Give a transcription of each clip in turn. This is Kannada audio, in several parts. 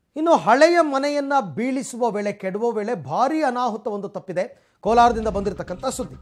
ಇನ್ನು ಹಳೆಯ ಮನೆಯನ್ನ ಬೀಳಿಸುವ ವೇಳೆ ಕೆಡುವ ವೇಳೆ ಭಾರೀ ಅನಾಹುತ ಒಂದು ತಪ್ಪಿದೆ ಕೋಲಾರದಿಂದ ಬಂದಿರತಕ್ಕಂಥ ಸುದ್ದಿ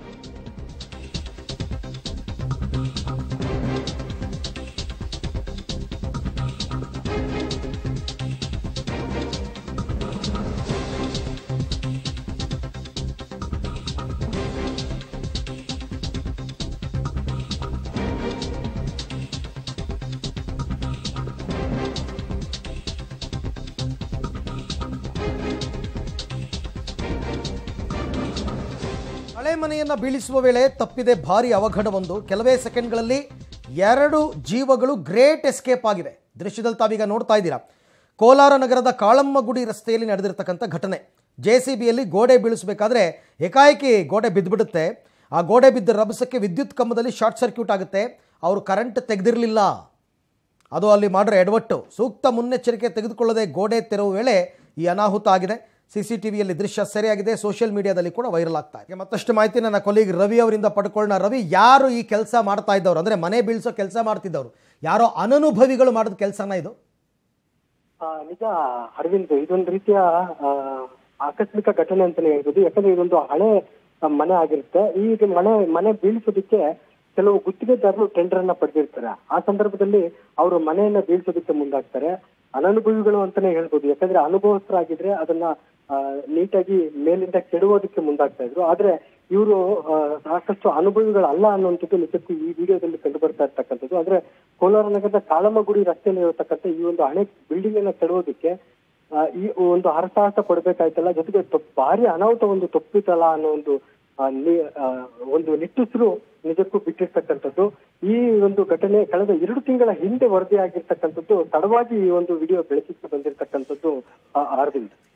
ಹಳೆ ಮನೆಯನ್ನ ಬೀಳಿಸುವ ವೇಳೆ ತಪ್ಪಿದೆ ಭಾರಿ ಅವಘಡವೊಂದು ಕೆಲವೇ ಸೆಕೆಂಡ್ಗಳಲ್ಲಿ ಎರಡು ಜೀವಗಳು ಗ್ರೇಟ್ ಎಸ್ಕೇಪ್ ಆಗಿದೆ ದೃಶ್ಯದಲ್ಲಿ ತಾವೀಗ ನೋಡ್ತಾ ಇದ್ದೀರಾ ಕೋಲಾರ ನಗರದ ಕಾಳಮ್ಮಗುಡಿ ರಸ್ತೆಯಲ್ಲಿ ನಡೆದಿರ್ತಕ್ಕಂಥ ಘಟನೆ ಜೆ ಸಿ ಬಿಯಲ್ಲಿ ಗೋಡೆ ಬೀಳಿಸಬೇಕಾದ್ರೆ ಏಕಾಏಕಿ ಗೋಡೆ ಬಿದ್ದುಬಿಡುತ್ತೆ ಆ ಗೋಡೆ ಬಿದ್ದ ರಭಸಕ್ಕೆ ವಿದ್ಯುತ್ ಕಂಬದಲ್ಲಿ ಶಾರ್ಟ್ ಸರ್ಕ್ಯೂಟ್ ಆಗುತ್ತೆ ಅವರು ಕರೆಂಟ್ ತೆಗೆದಿರಲಿಲ್ಲ ಅದು ಅಲ್ಲಿ ಮಾಡಿರೋ ಎಡವಟ್ಟು ಸೂಕ್ತ ಮುನ್ನೆಚ್ಚರಿಕೆ ತೆಗೆದುಕೊಳ್ಳದೆ ಗೋಡೆ ತೆರವು ವೇಳೆ ಈ ಅನಾಹುತ ಆಗಿದೆ ಸಿ ಸಿ ಟಿವಿಯಲ್ಲಿ ದೃಶ್ಯ ಸೆರೆಯಾಗಿದೆ ಸೋಷಿಯಲ್ ಮೀಡಿಯಾದಲ್ಲಿ ಕೂಡ ವೈರಲ್ ಆಗ್ತಾ ಇದೆ ಮತ್ತಷ್ಟು ಮಾಹಿತಿ ನನ್ನ ಕೊಲೀಗ್ ರವಿ ಅವರಿಂದ ಪಡ್ಕೊಳ್ಳೋಣ ರವಿ ಯಾರು ಈ ಕೆಲಸ ಮಾಡ್ತಾ ಇದ್ದವರು ಅಂದರೆ ಮನೆ ಬೀಳ್ಸೋ ಕೆಲಸ ಮಾಡ್ತಿದ್ದವರು ಯಾರೋ ಅನನುಭವಿಗಳು ಮಾಡಿದ ಕೆಲಸನ ಇದು ಆ, ನಿಜ ಅರವಿಂದ್ ಇದೊಂದು ರೀತಿಯ ಆ, ಆಕಸ್ಮಿಕ ಘಟನೆ ಅಂತಾನೆ ಹೇಳ್ಬೋದು ಯಾಕಂದ್ರೆ ಇದೊಂದು ಹಳೆ ಆ, ಮನೆ ಆಗಿರುತ್ತೆ ಈ ಇದು ಮನೆ ಮನೆ ಬೀಳಿಸೋದಕ್ಕೆ ಕೆಲವು ಗುತ್ತಿಗೆದಾರರು ಟೆಂಡರ್ ಅನ್ನ ಪಡೆದಿರ್ತಾರೆ ಆ ಸಂದರ್ಭದಲ್ಲಿ ಅವರು ಮನೆಯನ್ನ ಬೀಳ್ಸೋದಕ್ಕೆ ಮುಂದಾಗ್ತಾರೆ ಅನನುಭವಿಗಳು ಅಂತಾನೆ ಹೇಳ್ಬೋದು ಯಾಕಂದ್ರೆ ಅನುಭವಸ್ಥರಾಗಿದ್ರೆ ಅದನ್ನ ಆ, ನೀಟಾಗಿ ಮೇಲಿಂದ ಕೆಡುವುದಕ್ಕೆ ಮುಂದಾಗ್ತಾ ಇದ್ರು ಆದ್ರೆ ಇವರು ಸಾಕಷ್ಟು ಅನುಭವಿಗಳಲ್ಲ ಅನ್ನುವಂಥದ್ದು ನಿಜಕ್ಕೂ ಈ ವಿಡಿಯೋದಲ್ಲಿ ಕಂಡು ಬರ್ತಾ ಇರ್ತಕ್ಕಂಥದ್ದು ಆದ್ರೆ ಕೋಲಾರ ನಗರದ ಕಾಳಮ್ಮಗುಡಿ ರಸ್ತೆಯಲ್ಲಿ ಇರತಕ್ಕಂಥ ಈ ಒಂದು ಹಳೆ ಬಿಲ್ಡಿಂಗ್ ಅನ್ನ ಕೆಡವೋದಕ್ಕೆ ಆ, ಈ ಒಂದು ಹರಸಾಹಸ ಪಡ್ಬೇಕಾಯ್ತಲ್ಲ ಜೊತೆಗೆ ತಪ್ಪು- ಭಾರಿ ಅನಾಹುತ ಒಂದು ತಪ್ಪಿತಲ್ಲ ಅನ್ನೋ ಒಂದು ಆ, ನಿ- ಆ, ಒಂದು ನಿಟ್ಟುಸಿರು ನಿಜಕ್ಕೂ ಬಿಟ್ಟಿರ್ತಕ್ಕಂಥದ್ದು ಈ ಒಂದು ಘಟನೆ ಕಳೆದ ಎರಡು ತಿಂಗಳ ಹಿಂದೆ ವರದಿ ಆಗಿರ್ತಕ್ಕಂಥದ್ದು ತಡವಾಗಿ ಈ ಒಂದು ವಿಡಿಯೋ ಬೆಳಕಿಗೆ ಬಂದಿರತಕ್ಕಂಥದ್ದು ಆ, ಅರವಿಂದ್